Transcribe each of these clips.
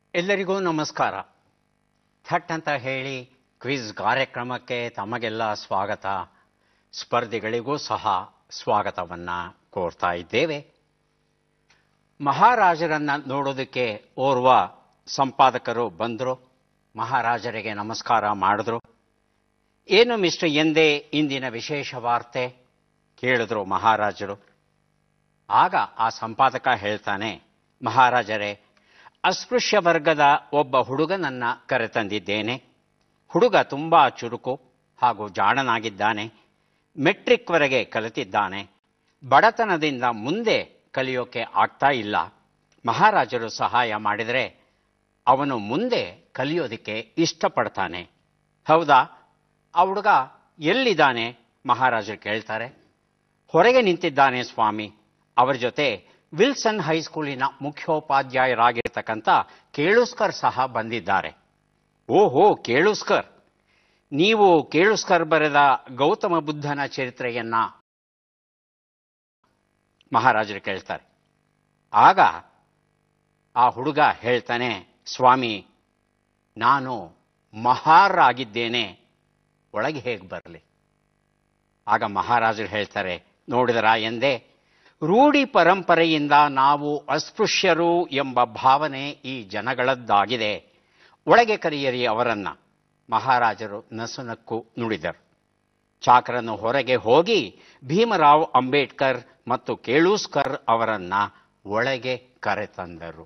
ಎಲ್ಲರಿಗೂ ನಮಸ್ಕಾರ ಥಟ್ ಅಂತ ಹೇಳಿ ಕ್ವಿಜ್ ಕಾರ್ಯಕ್ರಮಕ್ಕೆ ತಮಗೆಲ್ಲ ಸ್ವಾಗತ ಸ್ಪರ್ಧಿಗಳಿಗೂ ಸಹ ಸ್ವಾಗತವನ್ನ ಕೋರ್ತಾ ಇದ್ದೇವೆ ಮಹಾರಾಜರನ್ನ ನೋಡೋದಕ್ಕೆ ಓರ್ವ ಸಂಪಾದಕರು ಬಂದರು ಮಹಾರಾಜರಿಗೆ ನಮಸ್ಕಾರ ಮಾಡಿದ್ರು ಏನು ಮಿಸ್ಟರ್ ಎಂದೇ ಇಂದಿನ ವಿಶೇಷ ವಾರ್ತೆ ಕೇಳಿದ್ರು ಮಹಾರಾಜರು ಆಗ ಆ ಸಂಪಾದಕ ಹೇಳ್ತಾನೆ ಮಹಾರಾಜರೇ ಅಸ್ಪೃಶ್ಯ ವರ್ಗದ ಒಬ್ಬ ಹುಡುಗನನ್ನ ಕರೆತಂದಿದ್ದೇನೆ ಹುಡುಗ ತುಂಬಾ ಚುರುಕು ಹಾಗೂ ಜಾಣನಾಗಿದ್ದಾನೆ ಮೆಟ್ರಿಕ್ವರೆಗೆ ಕಲಿತಿದ್ದಾನೆ ಬಡತನದಿಂದ ಮುಂದೆ ಕಲಿಯೋಕೆ ಆಗ್ತಾ ಇಲ್ಲ ಮಹಾರಾಜರು ಸಹಾಯ ಮಾಡಿದರೆ ಅವನು ಮುಂದೆ ಕಲಿಯೋದಕ್ಕೆ ಇಷ್ಟಪಡ್ತಾನೆ ಹೌದಾ ಆ ಹುಡುಗ ಎಲ್ಲಿದ್ದಾನೆ ಮಹಾರಾಜರು ಕೇಳ್ತಾರೆ ಹೊರಗೆ ನಿಂತಿದ್ದಾನೆ ಸ್ವಾಮಿ ಅವರ ಜೊತೆ ವಿಲ್ಸನ್ ಹೈಸ್ಕೂಲಿನ ಮುಖ್ಯೋಪಾಧ್ಯಾಯರಾಗಿರ್ತಕ್ಕಂಥ ಕೇಳುಸ್ಕರ್ ಸಹ ಬಂದಿದ್ದಾರೆ ಓಹೋ ಕೇಳುಸ್ಕರ್ ನೀವು ಕೇಳುಸ್ಕರ್ ಬರೆದ ಗೌತಮ ಬುದ್ಧನ ಚರಿತ್ರೆಯನ್ನ ಮಹಾರಾಜರು ಕೇಳ್ತಾರೆ ಆಗ ಆ ಹುಡುಗ ಹೇಳ್ತಾನೆ ಸ್ವಾಮಿ ನಾನು ಮಹಾರಾಗಿದ್ದೇನೆ ಒಳಗೆ ಹೇಗೆ ಬರಲಿ ಆಗ ಮಹಾರಾಜರು ಹೇಳ್ತಾರೆ ನೋಡಿದರ ಎಂದೇ ರೂಢಿ ಪರಂಪರೆಯಿಂದ ನಾವು ಅಸ್ಪೃಶ್ಯರು ಎಂಬ ಭಾವನೆ ಈ ಜನಗಳದ್ದಾಗಿದೆ ಒಳಗೆ ಕರೆಯರಿ ಅವರನ್ನ ಮಹಾರಾಜರು ನಸುನಕ್ಕು ನುಡಿದರು ಚಾಕರನು ಹೊರಗೆ ಹೋಗಿ ಭೀಮರಾವ್ ಅಂಬೇಡ್ಕರ್ ಮತ್ತು ಕೇಳೂಸ್ಕರ್ ಅವರನ್ನ ಒಳಗೆ ಕರೆತಂದರು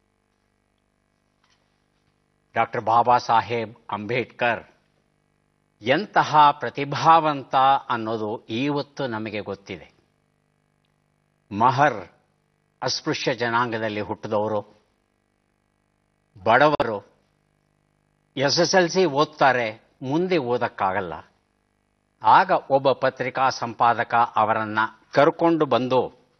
ಡಾಕ್ಟರ್ ಬಾಬಾ ಸಾಹೇಬ್ ಅಂಬೇಡ್ಕರ್ ಎಂತಹ ಪ್ರತಿಭಾವಂತ ಅನ್ನೋದು ಇವತ್ತು ನಮಗೆ ಗೊತ್ತಿದೆ ಮಹರ್ ಅಸ್ಪೃಶ್ಯ ಜನಾಂಗದಲ್ಲಿ ಹುಟ್ಟಿದವರು ಬಡವರು ಎಸ್ ಎಸ್ ಎಲ್ ಸಿ ಓದ್ತಾರೆ ಮುಂದೆ ಓದಕ್ಕಾಗಲ್ಲ ಆಗ ಒಬ್ಬ ಪತ್ರಿಕಾ ಸಂಪಾದಕ ಅವರನ್ನ ಕರ್ಕೊಂಡು ಬಂದು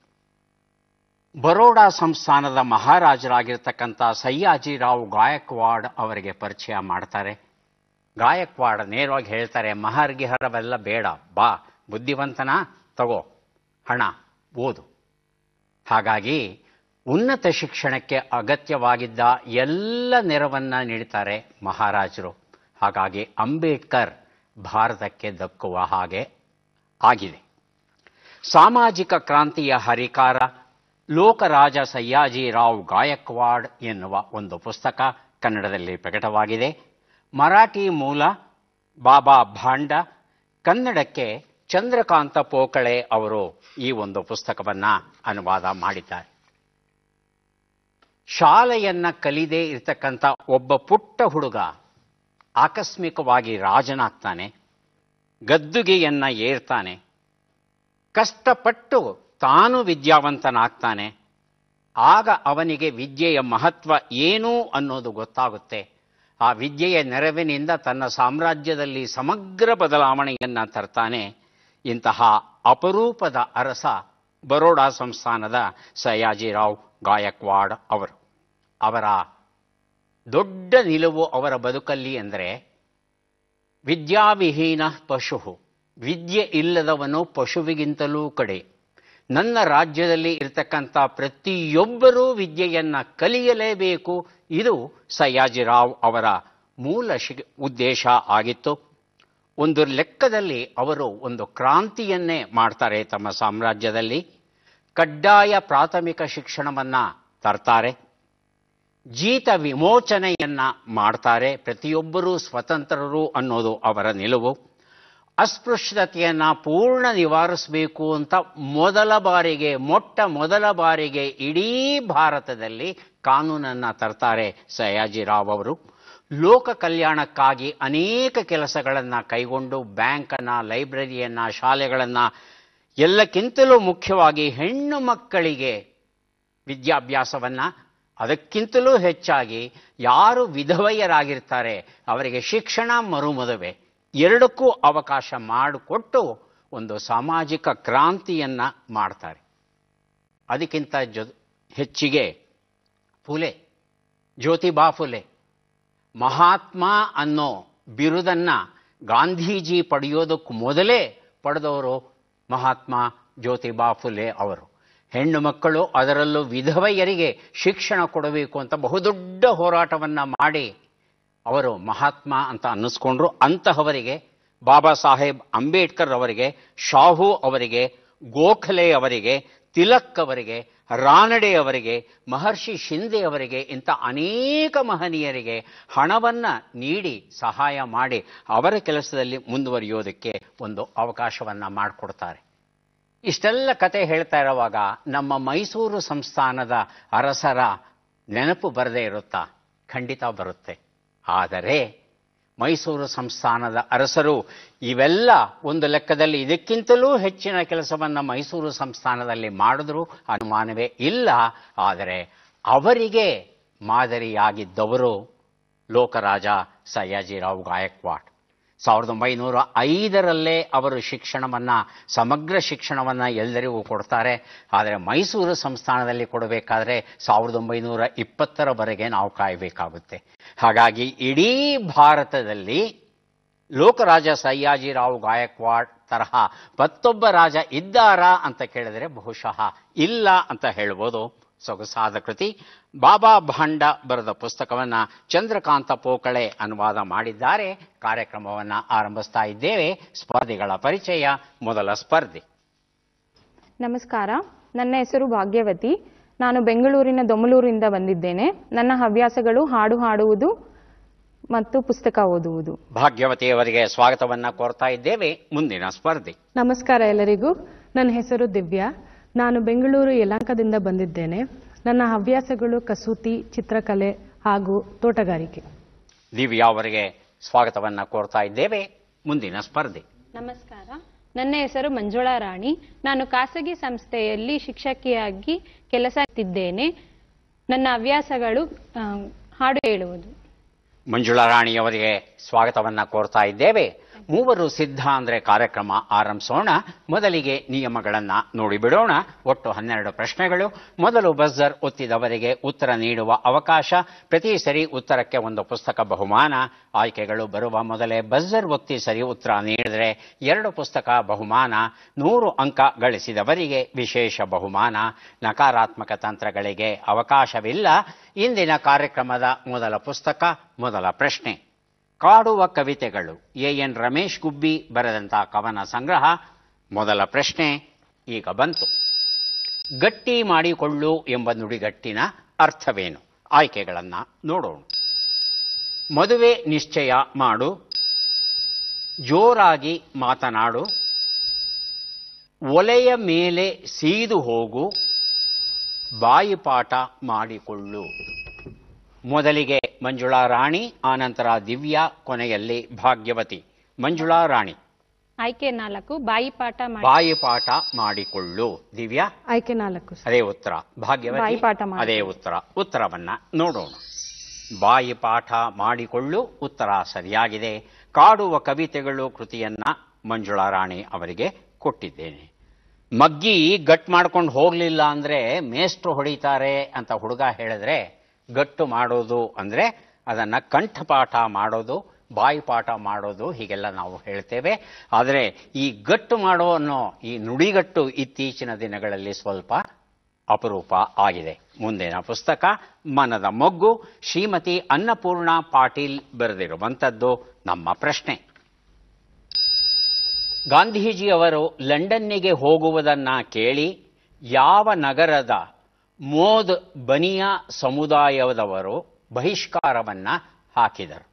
ಬರೋಡಾ ಸಂಸ್ಥಾನದ ಮಹಾರಾಜರಾಗಿರ್ತಕ್ಕಂಥ ಸಯ್ಯಾಜಿರಾವ್ ಗಾಯಕ್ವಾಡ್ ಅವರಿಗೆ ಪರಿಚಯ ಮಾಡ್ತಾರೆ ಗಾಯಕ್ವಾಡ್ ನೇರವಾಗಿ ಹೇಳ್ತಾರೆ ಮಹರ್ಗಿಹರವೆಲ್ಲ ಬೇಡ ಬಾ ಬುದ್ಧಿವಂತನ ತಗೋ ಹಣ ಓದು ಹಾಗಾಗಿ ಉನ್ನತ ಶಿಕ್ಷಣಕ್ಕೆ ಅಗತ್ಯವಾಗಿದ್ದ ಎಲ್ಲ ನೆರವನ್ನ ನೀಡ್ತಾರೆ ಮಹಾರಾಜರು ಹಾಗಾಗಿ ಅಂಬೇಡ್ಕರ್ ಭಾರತಕ್ಕೆ ದಕ್ಕುವ ಹಾಗೆ ಆಗಿದೆ ಸಾಮಾಜಿಕ ಕ್ರಾಂತಿಯ ಹರಿಕಾರ ಲೋಕರಾಜ ಸಯ್ಯಾಜಿರಾವ್ ಗಾಯಕ್ವಾಡ್ ಎನ್ನುವ ಒಂದು ಪುಸ್ತಕ ಕನ್ನಡದಲ್ಲಿ ಪ್ರಕಟವಾಗಿದೆ ಮರಾಠಿ ಮೂಲ ಬಾಬಾ ಭಾಂಡ ಕನ್ನಡಕ್ಕೆ ಚಂದ್ರಕಾಂತ ಪೋಕಳೆ ಅವರು ಈ ಒಂದು ಪುಸ್ತಕವನ್ನ ಅನುವಾದ ಮಾಡಿದ್ದಾರೆ ಶಾಲೆಯನ್ನ ಕಲಿದೇ ಇರತಕ್ಕಂಥ ಒಬ್ಬ ಪುಟ್ಟ ಹುಡುಗ ಆಕಸ್ಮಿಕವಾಗಿ ರಾಜನಾಗ್ತಾನೆ ಗದ್ದುಗೆಯನ್ನ ಏರ್ತಾನೆ ಕಷ್ಟಪಟ್ಟು ತಾನು ವಿದ್ಯಾವಂತನಾಗ್ತಾನೆ ಆಗ ಅವನಿಗೆ ವಿದ್ಯೆಯ ಮಹತ್ವ ಏನು ಅನ್ನೋದು ಗೊತ್ತಾಗುತ್ತೆ ಆ ವಿದ್ಯೆಯ ನೆರವಿನಿಂದ ತನ್ನ ಸಾಮ್ರಾಜ್ಯದಲ್ಲಿ ಸಮಗ್ರ ಬದಲಾವಣೆಯನ್ನ ತರ್ತಾನೆ ಇಂತಹ ಅಪರೂಪದ ಅರಸ ಬರೋಡಾ ಸಂಸ್ಥಾನದ ಸಯಾಜಿರಾವ್ ಗಾಯಕ್ವಾಡ್ ಅವರು ಅವರ ದೊಡ್ಡ ನಿಲುವು ಅವರ ಬದುಕಲ್ಲಿ ಎಂದರೆ ವಿದ್ಯಾವಿಹೀನ ಪಶು ವಿದ್ಯೆ ಇಲ್ಲದವನು ಪಶುವಿಗಿಂತಲೂ ಕಡೆ ನನ್ನ ರಾಜ್ಯದಲ್ಲಿ ಇರತಕ್ಕಂಥ ಪ್ರತಿಯೊಬ್ಬರೂ ವಿದ್ಯೆಯನ್ನ ಕಲಿಯಲೇಬೇಕು ಇದು ಸಯ್ಯಾಜಿರಾವ್ ಅವರ ಮೂಲ ಶಿ ಉದ್ದೇಶ ಆಗಿತ್ತು ಒಂದು ಲೆಕ್ಕದಲ್ಲಿ ಅವರು ಒಂದು ಕ್ರಾಂತಿಯನ್ನೇ ಮಾಡ್ತಾರೆ ತಮ್ಮ ಸಾಮ್ರಾಜ್ಯದಲ್ಲಿ ಕಡ್ಡಾಯ ಪ್ರಾಥಮಿಕ ಶಿಕ್ಷಣವನ್ನ ತರ್ತಾರೆ ಜೀತ ವಿಮೋಚನೆಯನ್ನ ಮಾಡ್ತಾರೆ ಪ್ರತಿಯೊಬ್ಬರೂ ಸ್ವತಂತ್ರರು ಅನ್ನೋದು ಅವರ ನಿಲುವು ಅಸ್ಪೃಶ್ಯತೆಯನ್ನ ಪೂರ್ಣ ನಿವಾರಿಸಬೇಕು ಅಂತ ಮೊದಲ ಬಾರಿಗೆ ಮೊಟ್ಟ ಮೊದಲ ಬಾರಿಗೆ ಇಡೀ ಭಾರತದಲ್ಲಿ ಕಾನೂನನ್ನ ತರ್ತಾರೆ ಸಯಾಜಿರಾವ್ ಅವರು ಲೋಕ ಕಲ್ಯಾಣಕ್ಕಾಗಿ ಅನೇಕ ಕೆಲಸಗಳನ್ನು ಕೈಗೊಂಡು ಬ್ಯಾಂಕನ್ನ ಲೈಬ್ರರಿಯನ್ನ ಶಾಲೆಗಳನ್ನ ಎಲ್ಲಕ್ಕಿಂತಲೂ ಮುಖ್ಯವಾಗಿ ಹೆಣ್ಣು ಮಕ್ಕಳಿಗೆ ವಿದ್ಯಾಭ್ಯಾಸವನ್ನ ಅದಕ್ಕಿಂತಲೂ ಹೆಚ್ಚಾಗಿ ಯಾರು ವಿಧವೆಯರಾಗಿರ್ತಾರೆ ಅವರಿಗೆ ಶಿಕ್ಷಣ ಮರುಮದುವೆ ಎರಡಕ್ಕೂ ಅವಕಾಶ ಮಾಡಿಕೊಟ್ಟು ಒಂದು ಸಾಮಾಜಿಕ ಕ್ರಾಂತಿಯನ್ನ ಮಾಡ್ತಾರೆ ಅದಕ್ಕಿಂತ ಜೊ ಹೆಚ್ಚಿಗೆ ಫುಲೆ ಜ್ಯೋತಿಬಾ ಫುಲೆ ಮಹಾತ್ಮ ಅನ್ನೋ ಬಿರುದನ್ನ ಗಾಂಧೀಜಿ ಪಡೆಯೋದಕ್ಕೆ ಮೊದಲೇ ಪಡೆದವರು ಮಹಾತ್ಮ ಜ್ಯೋತಿಬಾ ಫುಲೆ ಅವರು ಹೆಣ್ಣು ಮಕ್ಕಳು ಅದರಲ್ಲೂ ವಿಧವೆಯರಿಗೆ ಶಿಕ್ಷಣ ಕೊಡಬೇಕು ಅಂತ ಬಹುದೊಡ್ಡ ಹೋರಾಟವನ್ನ ಮಾಡಿ ಅವರು ಮಹಾತ್ಮ ಅಂತ ಅನ್ನಿಸ್ಕೊಂಡ್ರು ಅಂತಹವರಿಗೆ ಬಾಬಾ ಸಾಹೇಬ್ ಅಂಬೇಡ್ಕರ್ ಅವರಿಗೆ ಶಾಹು ಅವರಿಗೆ ಗೋಖಲೆ ಅವರಿಗೆ ತಿಲಕ್ ಅವರಿಗೆ ರಾನಡೆ ಅವರಿಗೆ ಮಹರ್ಷಿ ಶಿಂದೆ ಅವರಿಗೆ ಇಂಥ ಅನೇಕ ಮಹನೀಯರಿಗೆ ಹಣವನ್ನ ನೀಡಿ ಸಹಾಯ ಮಾಡಿ ಅವರ ಕೆಲಸದಲ್ಲಿ ಮುಂದುವರಿಯೋದಕ್ಕೆ ಒಂದು ಅವಕಾಶವನ್ನ ಮಾಡಿಕೊಡ್ತಾರೆ ಇಷ್ಟೆಲ್ಲ ಕತೆ ಹೇಳ್ತಾ ಇರುವಾಗ ನಮ್ಮ ಮೈಸೂರು ಸಂಸ್ಥಾನದ ಅರಸರ ನೆನಪು ಬರದೇ ಇರುತ್ತಾ ಖಂಡಿತ ಬರುತ್ತೆ ಆದರೆ ಮೈಸೂರು ಸಂಸ್ಥಾನದ ಅರಸರು ಇವೆಲ್ಲ ಒಂದು ಲೆಕ್ಕದಲ್ಲಿ ಇದಕ್ಕಿಂತಲೂ ಹೆಚ್ಚಿನ ಕೆಲಸವನ್ನ ಮೈಸೂರು ಸಂಸ್ಥಾನದಲ್ಲಿ ಮಾಡಿದ್ರು ಅನುಮಾನವೇ ಇಲ್ಲ ಆದರೆ ಅವರಿಗೆ ಮಾದರಿಯಾಗಿದ್ದವರು ಲೋಕರಾಜ ಸಯ್ಯಾಜಿರಾವ್ ಗಾಯಕ್ವಾಡ್ ಸಾವಿರದ ಒಂಬೈನೂರ ಐದರಲ್ಲೇ ಅವರು ಶಿಕ್ಷಣವನ್ನ ಸಮಗ್ರ ಶಿಕ್ಷಣವನ್ನ ಎಲ್ಲರಿಗೂ ಕೊಡ್ತಾರೆ ಆದರೆ ಮೈಸೂರು ಸಂಸ್ಥಾನದಲ್ಲಿ ಕೊಡಬೇಕಾದ್ರೆ ಸಾವಿರದ ಒಂಬೈನೂರ ಇಪ್ಪತ್ತರವರೆಗೆ ನಾವು ಕಾಯಬೇಕಾಗುತ್ತೆ ಹಾಗಾಗಿ ಇಡೀ ಭಾರತದಲ್ಲಿ ಲೋಕರಾಜ ಸಯ್ಯಾಜಿರಾವ್ ಗಾಯಕ್ವಾಡ್ ತರಹ ಮತ್ತೊಬ್ಬ ರಾಜ ಇದ್ದಾರಾ ಅಂತ ಕೇಳಿದರೆ ಬಹುಶಃ ಇಲ್ಲ ಅಂತ ಹೇಳ್ಬೋದು ಸೊಗಸಾದ ಕೃತಿ ಬಾಬಾ ಭಾಂಡ ಬರೆದ ಪುಸ್ತಕವನ್ನ ಚಂದ್ರಕಾಂತ ಪೋಕಳೆ ಅನುವಾದ ಮಾಡಿದ್ದಾರೆ ಕಾರ್ಯಕ್ರಮವನ್ನ ಆರಂಭಿಸ್ತಾ ಇದ್ದೇವೆ ಸ್ಪರ್ಧಿಗಳ ಪರಿಚಯ ಮೊದಲ ಸ್ಪರ್ಧಿ ನಮಸ್ಕಾರ ನನ್ನ ಹೆಸರು ಭಾಗ್ಯವತಿ ನಾನು ಬೆಂಗಳೂರಿನ ದೊಮಲೂರಿಂದ ಬಂದಿದ್ದೇನೆ ನನ್ನ ಹವ್ಯಾಸಗಳು ಹಾಡು ಹಾಡುವುದು ಮತ್ತು ಪುಸ್ತಕ ಓದುವುದು ಭಾಗ್ಯವತಿಯವರಿಗೆ ಸ್ವಾಗತವನ್ನ ಕೋರ್ತಾ ಇದ್ದೇವೆ ಮುಂದಿನ ಸ್ಪರ್ಧಿ ನಮಸ್ಕಾರ ಎಲ್ಲರಿಗೂ ನನ್ನ ಹೆಸರು ದಿವ್ಯಾ ನಾನು ಬೆಂಗಳೂರು ಯಲಹಂಕದಿಂದ ಬಂದಿದ್ದೇನೆ ನನ್ನ ಹವ್ಯಾಸಗಳು ಕಸೂತಿ ಚಿತ್ರಕಲೆ ಹಾಗೂ ತೋಟಗಾರಿಕೆ ದಿವ್ಯಾ ಅವರಿಗೆ ಸ್ವಾಗತವನ್ನ ಕೋರ್ತಾ ಇದ್ದೇವೆ ಮುಂದಿನ ಸ್ಪರ್ಧಿ ನಮಸ್ಕಾರ ನನ್ನ ಹೆಸರು ಮಂಜುಳಾ ರಾಣಿ ನಾನು ಖಾಸಗಿ ಸಂಸ್ಥೆಯಲ್ಲಿ ಶಿಕ್ಷಕಿಯಾಗಿ ಕೆಲಸ ಮಾಡ್ತಿದ್ದೇನೆ ನನ್ನ ಹವ್ಯಾಸಗಳು ಆ, ಹಾಡು ಹೇಳುವುದು ಮಂಜುಳಾ ರಾಣಿಯವರಿಗೆ ಸ್ವಾಗತವನ್ನ ಕೋರ್ತಾ ಇದ್ದೇವೆ ಮೂವರು ಸಿದ್ಧ ಅಂದ್ರೆ ಕಾರ್ಯಕ್ರಮ ಆರಂಭಿಸೋಣ ಮೊದಲಿಗೆ ನಿಯಮಗಳನ್ನ ನೋಡಿಬಿಡೋಣ ಒಟ್ಟು ಹನ್ನೆರಡು ಪ್ರಶ್ನೆಗಳು ಮೊದಲು ಬಜರ್ ಒತ್ತಿದವರಿಗೆ ಉತ್ತರ ನೀಡುವ ಅವಕಾಶ ಪ್ರತಿ ಸರಿ ಉತ್ತರಕ್ಕೆ ಒಂದು ಪುಸ್ತಕ ಬಹುಮಾನ ಆಯ್ಕೆಗಳು ಬರುವ ಮೊದಲೇ ಬಜರ್ ಒತ್ತಿ ಸರಿ ಉತ್ತರ ನೀಡಿದರೆ ಎರಡು ಪುಸ್ತಕ ಬಹುಮಾನ ನೂರು ಅಂಕ ಗಳಿಸಿದವರಿಗೆ ವಿಶೇಷ ಬಹುಮಾನ ನಕಾರಾತ್ಮಕ ತಂತ್ರಗಳಿಗೆ ಅವಕಾಶವಿಲ್ಲ ಇಂದಿನ ಕಾರ್ಯಕ್ರಮದ ಮೊದಲ ಪುಸ್ತಕ ಮೊದಲ ಪ್ರಶ್ನೆ ಕಾಡುವ ಕವಿತೆಗಳು ಎ ಎನ್ ರಮೇಶ್ ಗುಬ್ಬಿ ಬರೆದಂತಹ ಕವನ ಸಂಗ್ರಹ ಮೊದಲ ಪ್ರಶ್ನೆ ಈಗ ಬಂತು ಗಟ್ಟಿ ಮಾಡಿಕೊಳ್ಳು ಎಂಬ ನುಡಿಗಟ್ಟಿನ ಅರ್ಥವೇನು ಆಯ್ಕೆಗಳನ್ನ ನೋಡೋಣ ಮದುವೆ ನಿಶ್ಚಯ ಮಾಡು ಜೋರಾಗಿ ಮಾತನಾಡು ಒಲೆಯ ಮೇಲೆ ಸೀದು ಹೋಗು ಬಾಯಿಪಾಠ ಮಾಡಿಕೊಳ್ಳು ಮೊದಲಿಗೆ ಮಂಜುಳಾ ರಾಣಿ ಆನಂತರ ದಿವ್ಯಾ ಕೊನೆಯಲ್ಲಿ ಭಾಗ್ಯವತಿ ಮಂಜುಳಾ ರಾಣಿ ಆಯ್ಕೆ ನಾಲ್ಕು ಬಾಯಿಪಾಠ ಮಾಡಿ ಬಾಯಿಪಾಠ ಮಾಡಿಕೊಳ್ಳು ದಿವ್ಯಾ ಆಯ್ಕೆ ನಾಲ್ಕು ಸರ್. ಅದೇ ಉತ್ತರ ಭಾಗ್ಯವತಿ ಬಾಯಿಪಾಠ ಮಾಡಿ. ಅದೇ ಉತ್ತರ ಉತ್ತರವನ್ನ ನೋಡೋಣ ಬಾಯಿಪಾಠ ಮಾಡಿಕೊಳ್ಳು ಉತ್ತರ ಸರಿಯಾಗಿದೆ ಕಾಡುವ ಕವಿತೆಗಳು ಕೃತಿಯನ್ನ ಮಂಜುಳಾ ರಾಣಿ ಅವರಿಗೆ ಕೊಟ್ಟಿದ್ದೇನೆ ಮಗ್ಗಿ ಗಟ್ ಮಾಡ್ಕೊಂಡು ಹೋಗ್ಲಿಲ್ಲ ಅಂದ್ರೆ ಮೇಷ್ಟ್ರು ಹೊಡಿತಾರೆ ಅಂತ ಹುಡುಗ ಹೇಳಿದ್ರೆ ಗಟ್ಟು ಮಾಡೋದು ಅಂದ್ರೆ ಅದನ್ನ ಕಂಠಪಾಠ ಮಾಡೋದು ಬಾಯಿಪಾಠ ಮಾಡೋದು ಹೀಗೆಲ್ಲ ನಾವು ಹೇಳ್ತೇವೆ ಆದರೆ ಈ ಗಟ್ಟು ಮಾಡೋ ಅನ್ನೋ ಈ ನುಡಿಗಟ್ಟು ಇತ್ತೀಚಿನ ದಿನಗಳಲ್ಲಿ ಸ್ವಲ್ಪ ಅಪರೂಪ ಆಗಿದೆ ಮುಂದಿನ ಪುಸ್ತಕ ಮನದ ಮೊಗ್ಗು ಶ್ರೀಮತಿ ಅನ್ನಪೂರ್ಣ ಪಾಟೀಲ್ ಬರೆದಿರುವಂಥದ್ದು ನಮ್ಮ ಪ್ರಶ್ನೆ ಗಾಂಧೀಜಿಯವರು ಲಂಡನ್ನಿಗೆ ಹೋಗುವುದನ್ನ ಕೇಳಿ ಯಾವ ನಗರದ ಮೋದ್ ಬನಿಯಾ ಸಮುದಾಯದವರು ಬಹಿಷ್ಕಾರವನ್ನ ಹಾಕಿದರು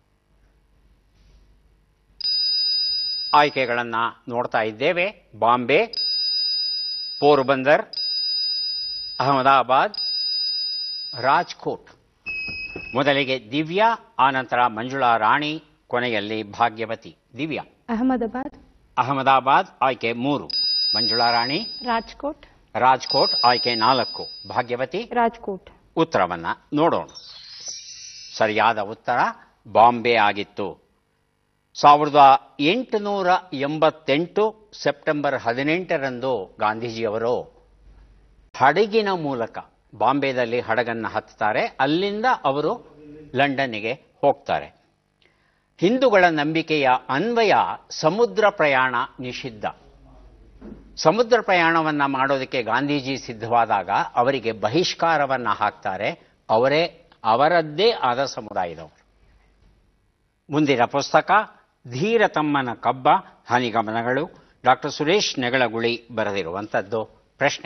ಆಯ್ಕೆಗಳನ್ನ ನೋಡ್ತಾ ಇದ್ದೇವೆ ಬಾಂಬೆ ಪೋರ್ಬಂದರ್ ಅಹಮದಾಬಾದ್ ರಾಜ್ಕೋಟ್ ಮೊದಲಿಗೆ ದಿವ್ಯಾ ಆನಂತರ ಮಂಜುಳಾ ರಾಣಿ ಕೊನೆಯಲ್ಲಿ ಭಾಗ್ಯವತಿ ದಿವ್ಯಾ ಅಹಮದಾಬಾದ್ ಅಹಮದಾಬಾದ್ ಆಯ್ಕೆ ಮೂರು ಮಂಜುಳಾ ರಾಣಿ ರಾಜ್ಕೋಟ್ ರಾಜ್ಕೋಟ್ ಆಯ್ಕೆ ನಾಲ್ಕು ಭಾಗ್ಯವತಿ ರಾಜ್ಕೋಟ್ ಉತ್ತರವನ್ನ ನೋಡೋಣ ಸರಿಯಾದ ಉತ್ತರ ಬಾಂಬೆ ಆಗಿತ್ತು ಸಾವಿರದ ಎಂಟುನೂರ ಎಂಬತ್ತೆಂಟು ಸೆಪ್ಟೆಂಬರ್ ಹದಿನೆಂಟರಂದು ಗಾಂಧೀಜಿಯವರು ಹಡಗಿನ ಮೂಲಕ ಬಾಂಬೆದಲ್ಲಿ ಹಡಗನ್ನು ಹತ್ತಾರೆ ಅಲ್ಲಿಂದ ಅವರು ಲಂಡನ್ನಿಗೆ ಹೋಗ್ತಾರೆ ಹಿಂದೂಗಳ ನಂಬಿಕೆಯ ಅನ್ವಯ ಸಮುದ್ರ ಪ್ರಯಾಣ ನಿಷಿದ್ಧ ಸಮುದ್ರ ಪ್ರಯಾಣವನ್ನ ಮಾಡೋದಕ್ಕೆ ಗಾಂಧೀಜಿ ಸಿದ್ಧವಾದಾಗ ಅವರಿಗೆ ಬಹಿಷ್ಕಾರವನ್ನ ಹಾಕ್ತಾರೆ ಅವರೇ ಅವರದ್ದೇ ಆದ ಸಮುದಾಯದವರು ಮುಂದಿನ ಪುಸ್ತಕ ಧೀರ ತಮ್ಮನ ಕಬ್ಬ ಹನಿಗಮನಗಳು ಡಾಕ್ಟರ್ ಸುರೇಶ್ ನೆಗಳಗುಳಿ ಬರೆದಿರುವಂಥದ್ದು ಪ್ರಶ್ನೆ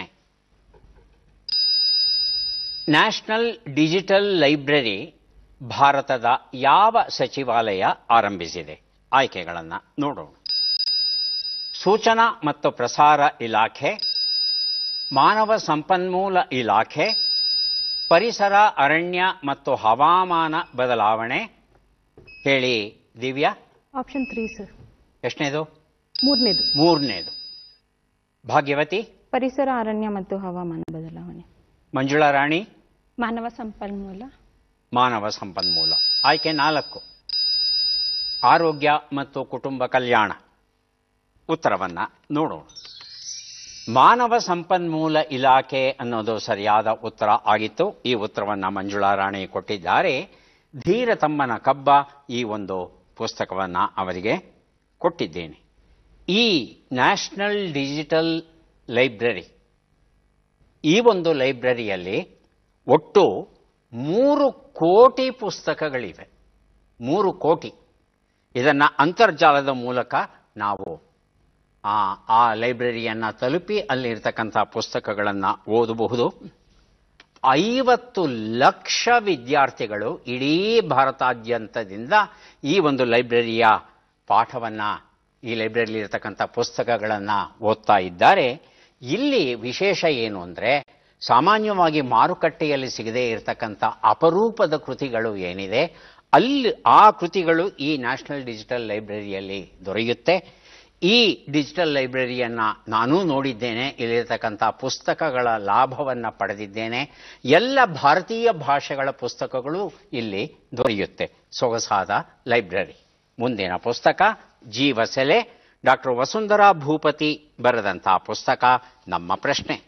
ನ್ಯಾಷನಲ್ ಡಿಜಿಟಲ್ ಲೈಬ್ರರಿ ಭಾರತದ ಯಾವ ಸಚಿವಾಲಯ ಆರಂಭಿಸಿದೆ ಆಯ್ಕೆಗಳನ್ನು ನೋಡೋಣ ಸೂಚನಾ ಮತ್ತು ಪ್ರಸಾರ ಇಲಾಖೆ ಮಾನವ ಸಂಪನ್ಮೂಲ ಇಲಾಖೆ ಪರಿಸರ ಅರಣ್ಯ ಮತ್ತು ಹವಾಮಾನ ಬದಲಾವಣೆ ಹೇಳಿ ದಿವ್ಯಾ ಆಪ್ಷನ್ ತ್ರೀ ಸರ್ ಎಷ್ಟನೇದು ಮೂರನೇದು ಮೂರನೇದು ಭಾಗ್ಯವತಿ ಪರಿಸರ ಅರಣ್ಯ ಮತ್ತು ಹವಾಮಾನ ಬದಲಾವಣೆ ಮಂಜುಳಾ ರಾಣಿ ಮಾನವ ಸಂಪನ್ಮೂಲ ಮಾನವ ಸಂಪನ್ಮೂಲ ಆಯ್ಕೆ ನಾಲ್ಕು ಆರೋಗ್ಯ ಮತ್ತು ಕುಟುಂಬ ಕಲ್ಯಾಣ ಉತ್ತರವನ್ನ ನೋಡೋಣ ಮಾನವ ಸಂಪನ್ಮೂಲ ಇಲಾಖೆ ಅನ್ನೋದು ಸರಿಯಾದ ಉತ್ತರ ಆಗಿತ್ತು ಈ ಉತ್ತರವನ್ನ ಮಂಜುಳಾ ರಾಣಿ ಕೊಟ್ಟಿದ್ದಾರೆ ಧೀರ ತಮ್ಮನ ಕಬ್ಬ ಈ ಒಂದು ಪುಸ್ತಕವನ್ನ ಅವರಿಗೆ ಕೊಟ್ಟಿದ್ದೇನೆ ಈ ನ್ಯಾಷನಲ್ ಡಿಜಿಟಲ್ ಲೈಬ್ರರಿ ಈ ಒಂದು ಲೈಬ್ರರಿಯಲ್ಲಿ ಒಟ್ಟು ಮೂರು ಕೋಟಿ ಪುಸ್ತಕಗಳಿವೆ ಮೂರು ಕೋಟಿ ಇದನ್ನು ಅಂತರ್ಜಾಲದ ಮೂಲಕ ನಾವು ಆ ಆ ಲೈಬ್ರರಿಯನ್ನು ತಲುಪಿ ಅಲ್ಲಿರ್ತಕ್ಕಂಥ ಪುಸ್ತಕಗಳನ್ನು ಓದಬಹುದು ಐವತ್ತು ಲಕ್ಷ ವಿದ್ಯಾರ್ಥಿಗಳು ಇಡೀ ಭಾರತಾದ್ಯಂತದಿಂದ ಈ ಒಂದು ಲೈಬ್ರರಿಯ ಪಾಠವನ್ನು ಈ ಲೈಬ್ರರಿಲಿ ಇರತಕ್ಕಂಥ ಪುಸ್ತಕಗಳನ್ನು ಓದ್ತಾ ಇದ್ದಾರೆ ಇಲ್ಲಿ ವಿಶೇಷ ಏನು ಅಂದರೆ ಸಾಮಾನ್ಯವಾಗಿ ಮಾರುಕಟ್ಟೆಯಲ್ಲಿ ಸಿಗದೇ ಇರತಕ್ಕಂಥ ಅಪರೂಪದ ಕೃತಿಗಳು ಏನಿದೆ ಅಲ್ಲಿ ಆ ಕೃತಿಗಳು ಈ ನ್ಯಾಷನಲ್ ಡಿಜಿಟಲ್ ಲೈಬ್ರರಿಯಲ್ಲಿ ದೊರೆಯುತ್ತೆ ಈ ಡಿಜಿಟಲ್ ಲೈಬ್ರರಿಯನ್ನು ನಾನೂ ನೋಡಿದ್ದೇನೆ ಇಲ್ಲಿರ್ತಕ್ಕಂಥ ಪುಸ್ತಕಗಳ ಲಾಭವನ್ನು ಪಡೆದಿದ್ದೇನೆ ಎಲ್ಲ ಭಾರತೀಯ ಭಾಷೆಗಳ ಪುಸ್ತಕಗಳು ಇಲ್ಲಿ ದೊರೆಯುತ್ತೆ ಸೊಗಸಾದ ಲೈಬ್ರರಿ ಮುಂದಿನ ಪುಸ್ತಕ ಜೀವಸೆಲೆ ಡಾಕ್ಟರ್ ವಸುಂಧರಾ ಭೂಪತಿ ಬರೆದಂಥ ಪುಸ್ತಕ ನಮ್ಮ ಪ್ರಶ್ನೆ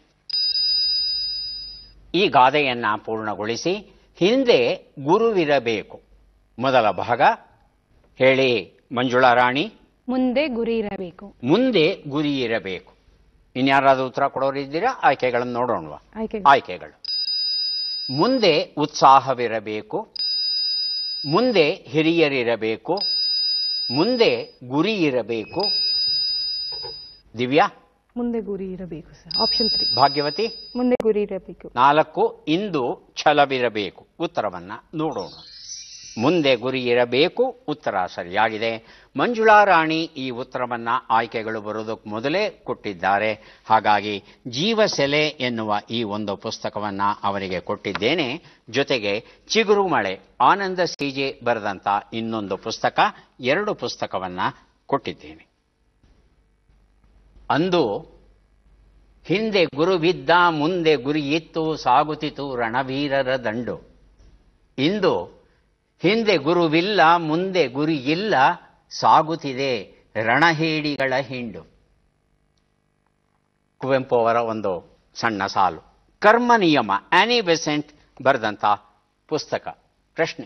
ಈ ಗಾದೆಯನ್ನ ಪೂರ್ಣಗೊಳಿಸಿ ಹಿಂದೆ ಗುರುವಿರಬೇಕು ಮೊದಲ ಭಾಗ ಹೇಳಿ ಮಂಜುಳಾ ರಾಣಿ ಮುಂದೆ ಗುರಿ ಇರಬೇಕು ಮುಂದೆ ಗುರಿ ಇರಬೇಕು ಇನ್ಯಾರಾದ್ರೂ ಉತ್ತರ ಕೊಡೋರಿದ್ದೀರಾ ಆಯ್ಕೆಗಳನ್ನು ನೋಡೋಣವಾ ಆಯ್ಕೆ ಆಯ್ಕೆಗಳು ಮುಂದೆ ಉತ್ಸಾಹವಿರಬೇಕು ಮುಂದೆ ಹಿರಿಯರಿರಬೇಕು ಮುಂದೆ ಗುರಿ ಇರಬೇಕು ದಿವ್ಯಾ ಮುಂದೆ ಗುರಿ ಇರಬೇಕು ಸರ್ ಆಪ್ಷನ್ ತ್ರೀ ಭಾಗ್ಯವತಿ ಮುಂದೆ ಗುರಿ ಇರಬೇಕು ನಾಲ್ಕು ಇಂದು ಛಲವಿರಬೇಕು ಉತ್ತರವನ್ನ ನೋಡೋಣ ಮುಂದೆ ಗುರಿ ಇರಬೇಕು ಉತ್ತರ ಸರಿಯಾಗಿದೆ ಮಂಜುಳಾ ರಾಣಿ ಈ ಉತ್ತರವನ್ನ ಆಯ್ಕೆಗಳು ಬರೋದಕ್ಕೆ ಮೊದಲೇ ಕೊಟ್ಟಿದ್ದಾರೆ ಹಾಗಾಗಿ ಜೀವಸೆಲೆ ಎನ್ನುವ ಈ ಒಂದು ಪುಸ್ತಕವನ್ನ ಅವರಿಗೆ ಕೊಟ್ಟಿದ್ದೇನೆ ಜೊತೆಗೆ ಚಿಗುರು ಮಳೆ ಆನಂದ ಸಿಜೆ ಬರೆದಂತ ಇನ್ನೊಂದು ಪುಸ್ತಕ ಎರಡು ಪುಸ್ತಕವನ್ನ ಕೊಟ್ಟಿದ್ದೇನೆ ಅಂದು ಹಿಂದೆ ಗುರುವಿದ್ದ ಮುಂದೆ ಗುರಿ ಇತ್ತು ಸಾಗುತ್ತಿತು ರಣವೀರರ ದಂಡು ಇಂದು ಹಿಂದೆ ಗುರುವಿಲ್ಲ ಮುಂದೆ ಗುರಿ ಇಲ್ಲ ಸಾಗುತ್ತಿದೆ ರಣಹೇಡಿಗಳ ಹಿಂಡು ಕುವೆಂಪು ಅವರ ಒಂದು ಸಣ್ಣ ಸಾಲು ಕರ್ಮ ನಿಯಮ ಆನಿ ಬೆಸೆಂಟ್ ಬರೆದಂಥ ಪುಸ್ತಕ ಪ್ರಶ್ನೆ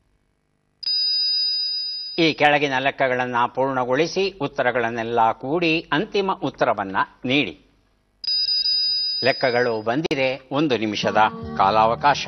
ಈ ಕೆಳಗಿನ ಲೆಕ್ಕಗಳನ್ನು ಪೂರ್ಣಗೊಳಿಸಿ ಉತ್ತರಗಳನ್ನೆಲ್ಲ ಕೂಡಿ ಅಂತಿಮ ಉತ್ತರವನ್ನ ನೀಡಿ ಲೆಕ್ಕಗಳು ಬಂದಿದೆ ಒಂದು ನಿಮಿಷದ ಕಾಲಾವಕಾಶ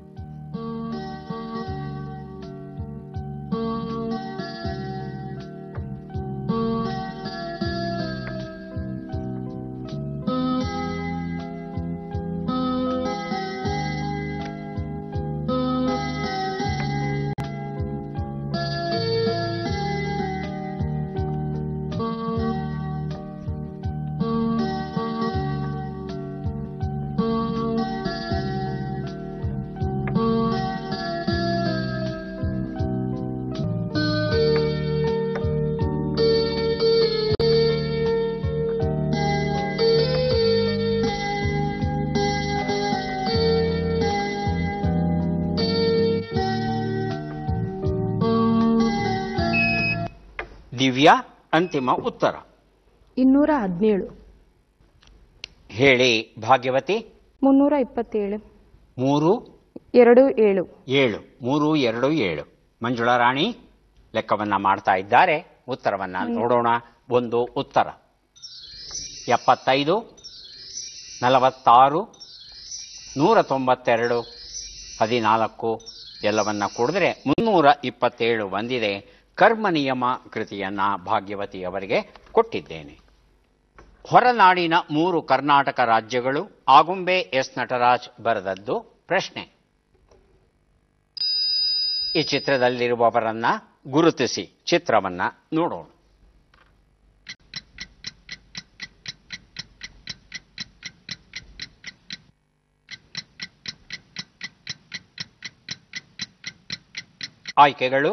ದಿವ್ಯಾ ಅಂತಿಮ ಉತ್ತರ ಇನ್ನೂರ ಹದಿನೇಳು ಹೇಳಿ ಭಾಗ್ಯವತಿ ಮುನ್ನೂರ ಇಪ್ಪತ್ತೇಳು ಮೂರು ಎರಡು ಏಳು ಏಳು ಮೂರು ಎರಡು ಏಳು ಮಂಜುಳಾ ರಾಣಿ ಲೆಕ್ಕವನ್ನ ಮಾಡ್ತಾ ಇದ್ದಾರೆ ಉತ್ತರವನ್ನ ನೋಡೋಣ ಒಂದು ಉತ್ತರ ಎಪ್ಪತ್ತೈದು ನಲವತ್ತಾರು ನೂರ ತೊಂಬತ್ತೆರಡು ಹದಿನಾಲ್ಕು ಎಲ್ಲವನ್ನ ಕೂಡಿದ್ರೆ ಮುನ್ನೂರ ಇಪ್ಪತ್ತೇಳು ಬಂದಿದೆ ಕರ್ಮ ನಿಯಮ ಕೃತಿಯನ್ನ ಭಾಗ್ಯವತಿ ಅವರಿಗೆ ಕೊಟ್ಟಿದ್ದೇನೆ ಹೊರನಾಡಿನ ಮೂರು ಕರ್ನಾಟಕ ರಾಜ್ಯಗಳು ಆಗುಂಬೆ ಎಸ್ ನಟರಾಜ್ ಬರೆದದ್ದು ಪ್ರಶ್ನೆ ಈ ಚಿತ್ರದಲ್ಲಿರುವವರನ್ನ ಗುರುತಿಸಿ ಚಿತ್ರವನ್ನ ನೋಡೋಣ ಆಯ್ಕೆಗಳು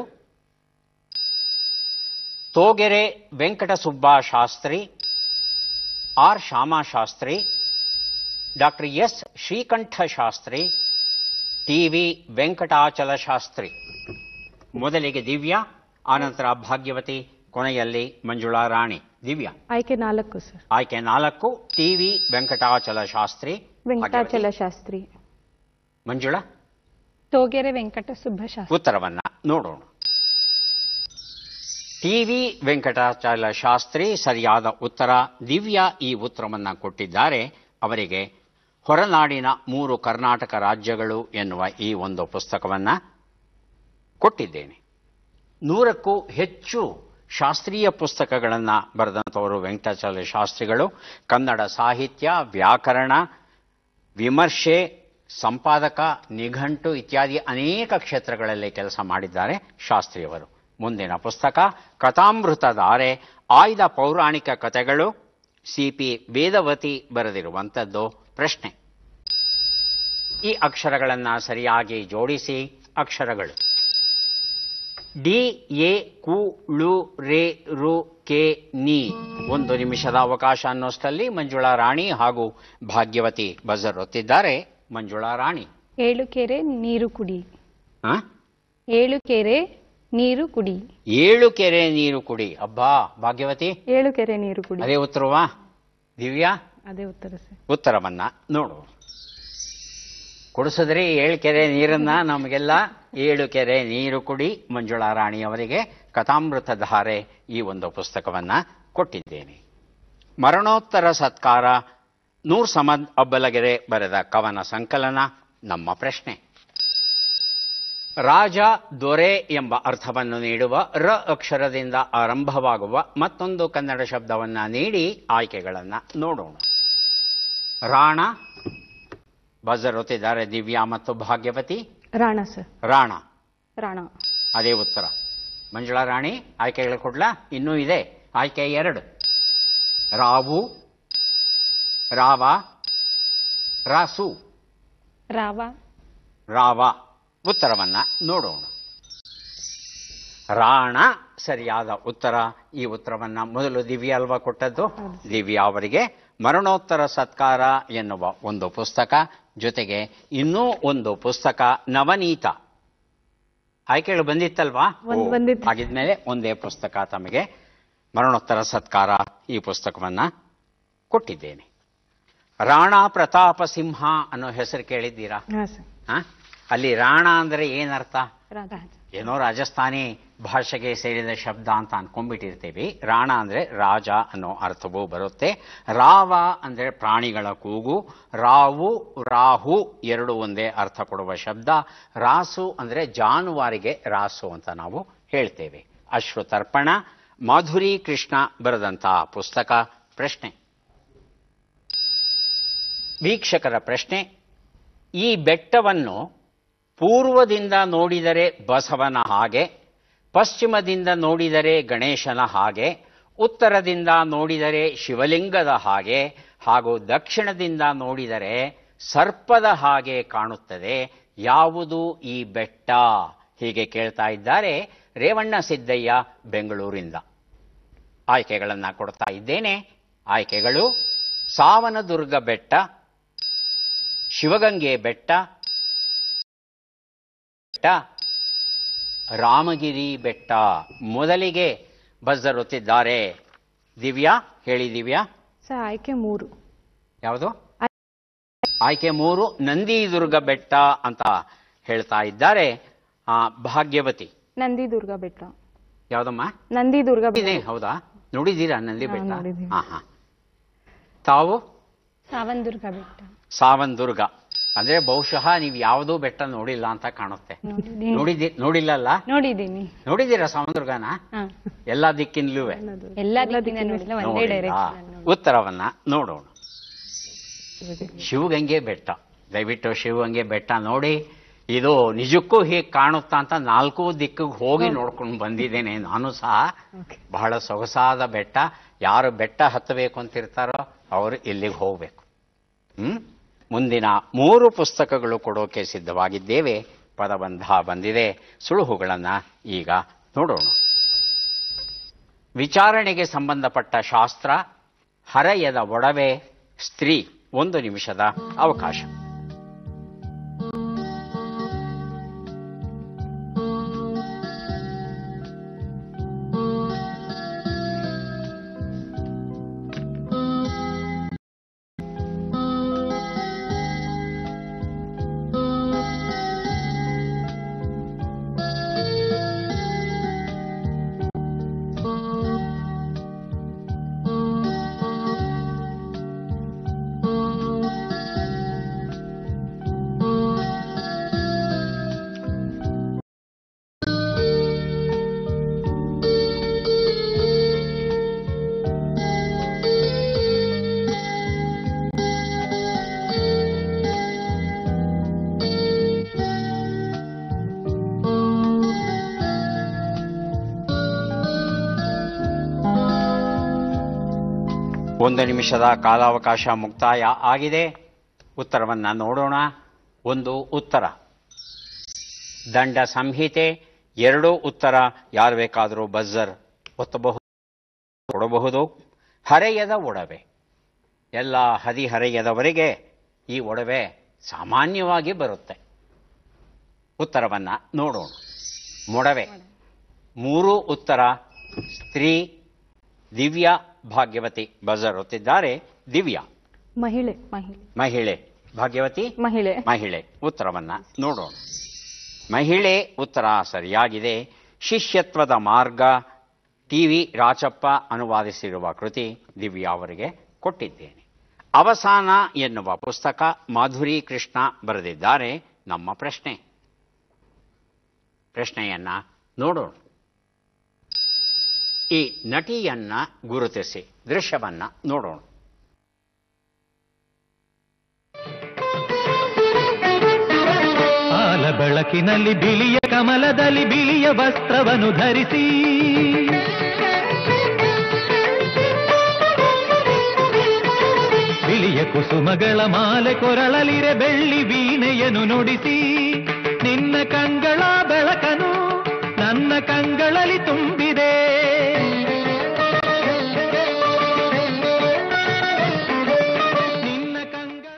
Togere Venkatasubba Shastri R Shyama Shastri doctor S Srikanta Shastri T V Venkatachala Shastri ಮೊದಲಿಗೆ ದಿವ್ಯಾ ಆನಂತರ ಭಾಗ್ಯವತಿ ಕೊನೆಯಲ್ಲಿ ಮಂಜುಳಾ ರಾಣಿ ದಿವ್ಯಾ ಆಯ್ಕೆ ನಾಲ್ಕು ಸರ್ ಆಯ್ಕೆ ನಾಲ್ಕು ಟಿ ವಿ ವೆಂಕಟಾಚಲ ಶಾಸ್ತ್ರಿ ವೆಂಕಟಾಚಲ ಭಾಗ್ಯವತಿ. ಶಾಸ್ತ್ರಿ ಮಂಜುಳಾ ತೋಗೆರೆ ವೆಂಕಟ ಸುಬ್ಬಶಾಸ್ತ್ರಿ ಉತ್ತರವನ್ನ ನೋಡೋಣ ಟಿವಿ ವೆಂಕಟಾಚಲ ಶಾಸ್ತ್ರಿ ಸರಿಯಾದ ಉತ್ತರ ದಿವ್ಯಾ ಈ ಉತ್ತರವನ್ನ ಕೊಟ್ಟಿದ್ದಾರೆ ಅವರಿಗೆ ಹೊರನಾಡಿನ ಮೂರು ಕರ್ನಾಟಕ ರಾಜ್ಯಗಳು ಎನ್ನುವ ಈ ಒಂದು ಪುಸ್ತಕವನ್ನ ಕೊಟ್ಟಿದ್ದೇನೆ ನೂರಕ್ಕೂ ಹೆಚ್ಚು ಶಾಸ್ತ್ರೀಯ ಪುಸ್ತಕಗಳನ್ನ ಬರೆದಂಥವರು ವೆಂಕಟಾಚಲ ಶಾಸ್ತ್ರಿಗಳು ಕನ್ನಡ ಸಾಹಿತ್ಯ ವ್ಯಾಕರಣ ವಿಮರ್ಶೆ ಸಂಪಾದಕ ನಿಘಂಟು ಇತ್ಯಾದಿ ಅನೇಕ ಕ್ಷೇತ್ರಗಳಲ್ಲಿ ಕೆಲಸ ಮಾಡಿದ್ದಾರೆ ಶಾಸ್ತ್ರಿಯವರು ಮುಂದಿನ ಪುಸ್ತಕ ಕಥಾಮೃತಧಾರೆ ಆಯ್ದ ಪೌರಾಣಿಕ ಕಥೆಗಳು ಸಿ ಪಿ ವೇದವತಿ ಬರೆದಿರುವಂಥದ್ದು ಪ್ರಶ್ನೆ ಈ ಅಕ್ಷರಗಳನ್ನು ಸರಿಯಾಗಿ ಜೋಡಿಸಿ ಅಕ್ಷರಗಳು ಡಿ ಎ ಕು ಳು ರೇ ರು ಕೆ ನೀ ಒಂದು ನಿಮಿಷದ ಅವಕಾಶ ಅನ್ನೋಷ್ಟರಲ್ಲಿ ಮಂಜುಳಾ ರಾಣಿ ಹಾಗೂ ಭಾಗ್ಯವತಿ ಬಜರ್ ಒತ್ತಿದ್ದಾರೆ ಮಂಜುಳಾ ರಾಣಿ ಏಳು ಕೆರೆ ನೀರು ಕುಡಿ ಹ? ಏಳು ಕೆರೆ ನೀರು ಕುಡಿ ಏಳು ಕೆರೆ ನೀರು ಕುಡಿ ಅಬ್ಬಾ ಭಾಗ್ಯವತಿ ಏಳು ಕೆರೆ ನೀರು ಕುಡಿ ಅದೇ ಉತ್ತರವಾ ದಿವ್ಯಾ ಅದೇ ಉತ್ತರ ಸರ್ ಉತ್ತರವನ್ನ ನೋಡು ಕುಡಿಸಿದ್ರಿ ಏಳು ಕೆರೆ ನೀರನ್ನ ನಮಗೆಲ್ಲ ಏಳು ಕೆರೆ ನೀರು ಕುಡಿ ಮಂಜುಳಾ ರಾಣಿ ಅವರಿಗೆ ಕಥಾಮೃತ ಧಾರೆ ಈ ಒಂದು ಪುಸ್ತಕವನ್ನ ಕೊಟ್ಟಿದ್ದೇನೆ ಮರಣೋತ್ತರ ಸತ್ಕಾರ ನೂರ್ ಸಮದ್ ಅಬ್ಬಲಗೆರೆ ಬರೆದ ಕವನ ಸಂಕಲನ ನಮ್ಮ ಪ್ರಶ್ನೆ ರಾಜ ದೊರೆ ಎಂಬ ಅರ್ಥವನ್ನು ನೀಡುವ ರ ಅಕ್ಷರದಿಂದ ಆರಂಭವಾಗುವ ಮತ್ತೊಂದು ಕನ್ನಡ ಶಬ್ದವನ್ನ ನೀಡಿ ಆಯ್ಕೆಗಳನ್ನ ನೋಡೋಣ ರಾಣ ಬಜರ್ ಒತ್ತಿದ್ದಾರೆ ದಿವ್ಯಾ ಮತ್ತು ಭಾಗ್ಯವತಿ ರಾಣ ಸರ್ ರಾಣ ರಾಣ ಅದೇ ಉತ್ತರ ಮಂಜುಳಾ ರಾಣಿ ಆಯ್ಕೆಗಳು ಕೊಡ್ಲಾ ಇನ್ನೂ ಇದೆ ಆಯ್ಕೆ ಎರಡು ರಾವು ರಾವ ರಾಸು ರಾವ ರಾವ ಉತ್ತರವನ್ನ ನೋಡೋಣ ರಾಣ ಸರಿಯಾದ ಉತ್ತರ ಈ ಉತ್ತರವನ್ನ ಮೊದಲು ದಿವ್ಯಾ ಅಲ್ವಾ ಕೊಟ್ಟದ್ದು ದಿವ್ಯಾ ಅವರಿಗೆ ಮರಣೋತ್ತರ ಸತ್ಕಾರ ಎನ್ನುವ ಒಂದು ಪುಸ್ತಕ ಜೊತೆಗೆ ಇನ್ನೂ ಒಂದು ಪುಸ್ತಕ ನವನೀತ ಆಯ್ಕೆಗಳು ಬಂದಿತ್ತಲ್ವಾ ಒಂದ್ ಓ, ಬಂದಿತ್ತು. ಹಾಗಿದ್ಮೇಲೆ ಒಂದೇ ಪುಸ್ತಕ ತಮಗೆ ಮರಣೋತ್ತರ ಸತ್ಕಾರ ಈ ಪುಸ್ತಕವನ್ನ ಕೊಟ್ಟಿದ್ದೇನೆ ರಾಣಾ ಪ್ರತಾಪ ಸಿಂಹ ಅನ್ನೋ ಹೆಸರು ಕೇಳಿದ್ದೀರಾ ಹಾಂ ಸರ್ ಹ? ಅಲ್ಲಿ ರಾಣ ಅಂದ್ರೆ ಏನರ್ಥ ರಾಧ ಏನೋ ರಾಜಸ್ಥಾನಿ ಭಾಷೆಗೆ ಸೇರಿದ ಶಬ್ದ ಅಂತ ಅನ್ಕೊಂಡ್ಬಿಟ್ಟಿರ್ತೀವಿ ರಾಣ ಅಂದ್ರೆ ರಾಜ ಅನ್ನೋ ಅರ್ಥವೂ ಬರುತ್ತೆ ರಾವ ಅಂದ್ರೆ ಪ್ರಾಣಿಗಳ ಕೂಗು ರಾವು ರಾಹು ಎರಡು ಒಂದೇ ಅರ್ಥ ಕೊಡುವ ಶಬ್ದ ರಾಸು ಅಂದ್ರೆ ಜಾನುವಾರಿಗೆ ರಾಸು ಅಂತ ನಾವು ಹೇಳ್ತೇವೆ ಅಶ್ರುತರ್ಪಣ ಮಾಧುರಿ ಕೃಷ್ಣ ಬರೆದಂತಹ ಪುಸ್ತಕ ಪ್ರಶ್ನೆ ವೀಕ್ಷಕರ ಪ್ರಶ್ನೆ ಈ ಬೆಟ್ಟವನ್ನು ಪೂರ್ವದಿಂದ ನೋಡಿದರೆ ಬಸವನ ಹಾಗೆ ಪಶ್ಚಿಮದಿಂದ ನೋಡಿದರೆ ಗಣೇಶನ ಹಾಗೆ ಉತ್ತರದಿಂದ ನೋಡಿದರೆ ಶಿವಲಿಂಗದ ಹಾಗೆ ಹಾಗೂ ದಕ್ಷಿಣದಿಂದ ನೋಡಿದರೆ ಸರ್ಪದ ಹಾಗೆ ಕಾಣುತ್ತದೆ ಯಾವುದು ಈ ಬೆಟ್ಟ ಹೀಗೆ ಕೇಳ್ತಾ ಇದ್ದಾರೆ ರೇವಣ್ಣ ಸಿದ್ದಯ್ಯ ಬೆಂಗಳೂರಿಂದ ಆಯ್ಕೆಗಳನ್ನು ಕೊಡ್ತಾ ಇದ್ದೇನೆ ಆಯ್ಕೆಗಳು ಸಾವನದುರ್ಗ ಬೆಟ್ಟ ಶಿವಗಂಗೆ ಬೆಟ್ಟ ಬೆಟ್ಟ ರಾಮಗಿರಿ ಬೆಟ್ಟ ಮೊದಲಿಗೆ ಬಜರ್ ಒತ್ತಿದ್ದಾರೆ ದಿವ್ಯಾ ಹೇಳಿ ದಿವ್ಯಾ ಸರ್ ಆಯ್ಕೆ ಮೂರು ಯಾವುದು ಆಯ್ಕೆ ಮೂರು ನಂದಿದುರ್ಗ ಬೆಟ್ಟ ಅಂತ ಹೇಳ್ತಾ ಇದ್ದಾರೆ ಆ, ಭಾಗ್ಯವತಿ ನಂದಿದುರ್ಗ ಬೆಟ್ಟ ಯಾವ್ದಮ್ಮ ನಂದಿದುರ್ಗ ಬೆಟ್ಟ ಇದೆ ಹೌದಾ ನೋಡಿದ್ದೀರಾ ನಂದಿ ಹಾ, ಬೆಟ್ಟ ನೋಡಿದ್ದೀವಿ. ಹಾ ಹಾ ತಾವು ಸಾವಂದುರ್ಗ ಬೆಟ್ಟ ಸಾವಂದುರ್ಗ ಅಂದ್ರೆ ಬಹುಶಃ ನೀವು ಯಾವುದೂ ಬೆಟ್ಟ ನೋಡಿಲ್ಲ ಅಂತ ಕಾಣುತ್ತೆ ನೋಡಿದ್ದೀನಿ ನೋಡಿದಿ ನೋಡಿಲ್ಲಲ್ಲ ನೋಡಿದ್ದೀನಿ ನೋಡಿದ್ದೀರಾ ಸಾವಂದುರ್ಗನ ಹಾ ಎಲ್ಲಾ ದಿಕ್ಕಿನಲ್ಲೂ ಎಲ್ಲ ದಿಕ್ಕಿಂದ ನೋಡಿಲ್ಲ ಒಂದೇ ನೋಡಿಲ್ಲ. ಡೈರೆಕ್ಷನ್ ಉತ್ತರವನ್ನ ನೋಡೋಣ ಶಿವಗಂಗೆ ಬೆಟ್ಟ ದಯವಿಟ್ಟು ಶಿವಗಂಗೆ ಬೆಟ್ಟ ನೋಡಿ ಇದು ನಿಜಕ್ಕೂ ಹೀಗೆ ಕಾಣುತ್ತಾ ಅಂತ ನಾಲ್ಕು ದಿಕ್ಕಿಗೆ ಹೋಗಿ ನೋಡ್ಕೊಂಡು ಬಂದಿದ್ದೇನೆ ನಾನು ಸಹ ಬಹಳ ಸೊಗಸಾದ ಬೆಟ್ಟ ಯಾರು ಬೆಟ್ಟ ಹತ್ತಬೇಕು ಅಂತಿರ್ತಾರೋ ಅವರು ಇಲ್ಲಿಗೆ ಹೋಗಬೇಕು ಹ್ಮ್ ಮುಂದಿನ ಮೂರು ಪುಸ್ತಕಗಳು ಕೊಡೋಕೆ ಸಿದ್ಧವಾಗಿದ್ದೇವೆ ಪದಬಂಧ ಬಂದಿದೆ ಸುಳುಹುಗಳನ್ನ ಈಗ ನೋಡೋಣ ವಿಚಾರಣೆಗೆ ಸಂಬಂಧಪಟ್ಟ ಶಾಸ್ತ್ರ ಹರೆಯದ ಒಡವೆ ಸ್ತ್ರೀ ಒಂದು ನಿಮಿಷದ ಅವಕಾಶ ಒಂದು ನಿಮಿಷದ ಕಾಲಾವಕಾಶ ಮುಕ್ತಾಯ ಆಗಿದೆ ಉತ್ತರವನ್ನ ನೋಡೋಣ ಒಂದು ಉತ್ತರ ದಂಡ ಸಂಹಿತೆ ಎರಡು ಉತ್ತರ ಯಾರು ಬೇಕಾದರೂ ಬಜರ್ ಒತ್ತಬಹುದು ಕೊಡಬಹುದು ಹರೆಯದ ಒಡವೆ ಎಲ್ಲ ಹದಿಹರೆಯದವರಿಗೆ ಈ ಒಡವೆ ಸಾಮಾನ್ಯವಾಗಿ ಬರುತ್ತೆ ಉತ್ತರವನ್ನ ನೋಡೋಣ ಮೊಡವೆ ಮೂರು ಉತ್ತರ ಸ್ತ್ರೀ ದಿವ್ಯಾ ಭಾಗ್ಯವತಿ ಬಜರ್ ಒತ್ತಿದ್ದಾರೆ ದಿವ್ಯಾ ಮಹಿಳೆ ಮಹಿಳೆ ಮಹಿಳೆ ಭಾಗ್ಯವತಿ ಮಹಿಳೆ ಮಹಿಳೆ ಉತ್ತರವನ್ನ ನೋಡೋಣ ಮಹಿಳೆ ಉತ್ತರ ಸರಿಯಾಗಿದೆ ಶಿಷ್ಯತ್ವದ ಮಾರ್ಗ ಟಿವಿ ರಾಚಪ್ಪ ಅನುವಾದಿಸಿರುವ ಕೃತಿ ದಿವ್ಯಾ ಅವರಿಗೆ ಕೊಟ್ಟಿದ್ದೇನೆ ಅವಸಾನ ಎನ್ನುವ ಪುಸ್ತಕ ಮಾಧುರಿ ಕೃಷ್ಣ ಬರೆದಿದ್ದಾರೆ ನಮ್ಮ ಪ್ರಶ್ನೆ ಪ್ರಶ್ನೆಯನ್ನ ನೋಡೋಣ ಈ ನಟಿಯನ್ನ ಗುರುತಿಸಿ ದೃಶ್ಯವನ್ನ ನೋಡೋಣ ಆಲ ಬೆಳಕಿನಲ್ಲಿ ಬಿಳಿಯ ಕಮಲದಲ್ಲಿ ಬಿಳಿಯ ವಸ್ತ್ರವನ್ನು ಧರಿಸಿ ಬಿಳಿಯ ಕುಸುಮಗಳ ಮಾಲೆ ಕೊರಳಲಿರೆ ಬೆಳ್ಳಿ ವೀಣೆಯನ್ನು ನುಡಿಸಿ ನಿನ್ನ ಕಂಗಳ ಬೆಳಕನು ನನ್ನ ಕಂಗಳಲ್ಲಿ ತುಂಬಿದೆ ನಿನ್ನ ಕಂಗಳ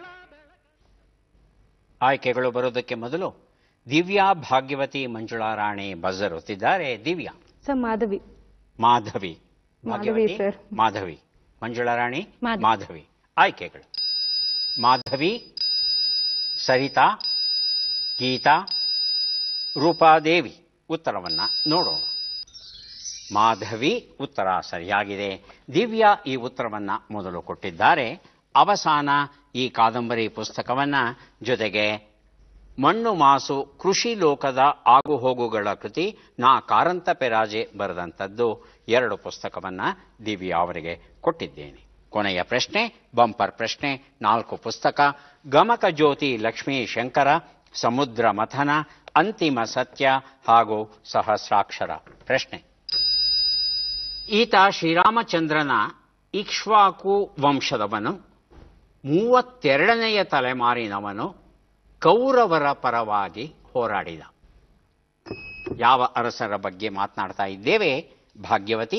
ಆಯ್ಕೆಗಳು ಬರೋದಕ್ಕೆ ಮೊದಲು ದಿವ್ಯಾ ಭಾಗ್ಯವತಿ ಮಂಜುಳಾ ರಾಣಿ ಬಜರ್ ಒತ್ತಿದ್ದಾರೆ ದಿವ್ಯಾ ಸರ್ ಮಾಧವಿ ಮಾಧವಿ ಭಾಗ್ಯವತಿ ಮಾಧವಿ, ಸರ್. ಮಾಧವಿ ಮಂಜುಳಾ ರಾಣಿ ಮಾಧವಿ. ಮಾಧವಿ ಆಯ್ಕೆಗಳು ಮಾಧವಿ ಸರಿತಾ ಗೀತಾ ರೂಪಾದೇವಿ ಉತ್ತರವನ್ನ ನೋಡೋಣ ಮಾಧವಿ ಉತ್ತರ ಸರಿಯಾಗಿದೆ ದಿವ್ಯಾ ಈ ಉತ್ತರವನ್ನ ಮೊದಲು ಕೊಟ್ಟಿದ್ದಾರೆ ಅವಸಾನ ಈ ಕಾದಂಬರಿ ಪುಸ್ತಕವನ್ನ ಜೊತೆಗೆ ಮಣ್ಣು ಮಾಸು ಕೃಷಿ ಲೋಕದ ಆಗುಹೋಗುಗಳ ಕೃತಿ ನಾ ಕಾರಂತ ಪೆರಾಜೆ ಬರೆದಂಥದ್ದು ಎರಡು ಪುಸ್ತಕವನ್ನ ದಿವ್ಯಾ ಅವರಿಗೆ ಕೊಟ್ಟಿದ್ದೇನೆ ಕೊನೆಯ ಪ್ರಶ್ನೆ ಬಂಪರ್ ಪ್ರಶ್ನೆ ನಾಲ್ಕು ಪುಸ್ತಕ ಗಮಕ ಜ್ಯೋತಿ ಲಕ್ಷ್ಮೀ ಶಂಕರ ಸಮುದ್ರ ಮಥನ ಅಂತಿಮ ಸತ್ಯ ಹಾಗೂ ಸಹಸ್ರಾಕ್ಷರ ಪ್ರಶ್ನೆ ಈತ ಶ್ರೀರಾಮಚಂದ್ರನ ಇಕ್ಷ್ವಾಕು ವಂಶದವನು ಮೂವತ್ತೆರಡನೆಯ ತಲೆಮಾರಿನವನು ಕೌರವರ ಪರವಾಗಿ ಹೋರಾಡಿದ ಯಾವ ಅರಸರ ಬಗ್ಗೆ ಮಾತನಾಡ್ತಾ ಇದ್ದೇವೆ ಭಾಗ್ಯವತಿ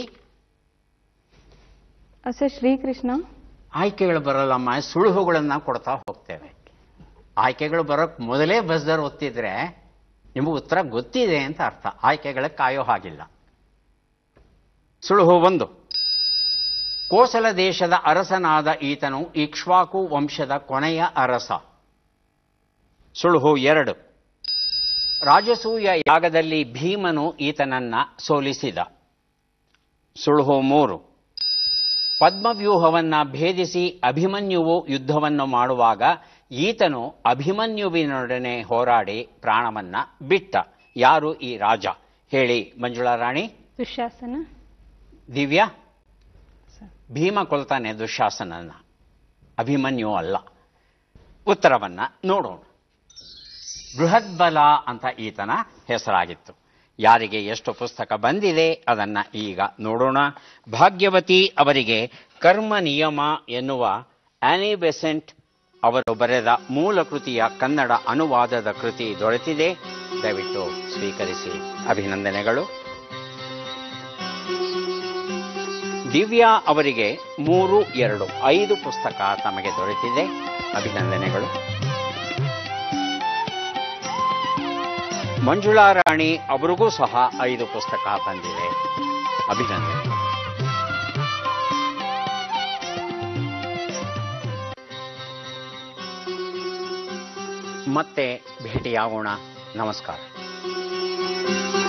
ಸರ್ ಶ್ರೀಕೃಷ್ಣ ಆಯ್ಕೆಗಳು ಬರಲ್ಲಮ್ಮ ಸುಳುಹುಗಳನ್ನ ಕೊಡ್ತಾ ಹೋಗ್ತೇವೆ ಆಯ್ಕೆಗಳು ಬರೋಕ್ ಮೊದಲೇ ಬಸ್ದರ್ ಒತ್ತಿದ್ರೆ ನಿಮಗೆ ಉತ್ತರ ಗೊತ್ತಿದೆ ಅಂತ ಅರ್ಥ ಆಯ್ಕೆಗಳಿಗೆ ಕಾಯೋ ಹಾಗಿಲ್ಲ ಸುಳುಹು ಒಂದು ಕೋಸಲ ದೇಶದ ಅರಸನಾದ ಈತನು ಇಕ್ಷ್ವಾಕು ವಂಶದ ಕೊನೆಯ ಅರಸ ಸುಳುಹು ಎರಡು ರಾಜಸೂಯ ಯಾಗದಲ್ಲಿ ಭೀಮನು ಈತನನ್ನ ಸೋಲಿಸಿದ ಸುಳುಹು ಮೂರು ಪದ್ಮವ್ಯೂಹವನ್ನ ಭೇದಿಸಿ ಅಭಿಮನ್ಯುವು ಯುದ್ಧವನ್ನು ಮಾಡುವಾಗ ಈತನು ಅಭಿಮನ್ಯುವಿನೊಡನೆ ಹೋರಾಡಿ ಪ್ರಾಣವನ್ನ ಬಿಟ್ಟ ಯಾರು ಈ ರಾಜ ಹೇಳಿ ಮಂಜುಳಾ ರಾಣಿ ದುಶ್ಯಾಸನ ದಿವ್ಯಾ ಭೀಮ ಕೊಲ್ತಾನೆ ದುಶ್ಯಾಸನನ್ನ ಅಭಿಮನ್ಯು ಅಲ್ಲ ಉತ್ತರವನ್ನ ನೋಡೋಣ ಬೃಹದ್ಬಲ ಅಂತ ಈತನ ಹೆಸರಾಗಿತ್ತು ಯಾರಿಗೆ ಎಷ್ಟು ಪುಸ್ತಕ ಬಂದಿದೆ ಅದನ್ನ ಈಗ ನೋಡೋಣ ಭಾಗ್ಯವತಿ ಅವರಿಗೆ ಕರ್ಮ ನಿಯಮ ಎನ್ನುವ ಆನಿ ಬೆಸೆಂಟ್ ಅವರು ಬರೆದ ಮೂಲ ಕೃತಿಯ ಕನ್ನಡ ಅನುವಾದದ ಕೃತಿ ದೊರೆತಿದೆ ದಯವಿಟ್ಟು ಸ್ವೀಕರಿಸಿ ಅಭಿನಂದನೆಗಳು ದಿವ್ಯಾ ಅವರಿಗೆ ಮೂರು ಎರಡು ಐದು ಪುಸ್ತಕ ತಮಗೆ ದೊರೆತಿದೆ ಅಭಿನಂದನೆಗಳು ಮಂಜುಳಾ ರಾಣಿ ಅವರಿಗೂ ಸಹ ಐದು ಪುಸ್ತಕ ಬಂದಿದೆ ಅಭಿನಂದನೆ ಮತ್ತೆ ಭೇಟಿಯಾಗೋಣ ನಮಸ್ಕಾರ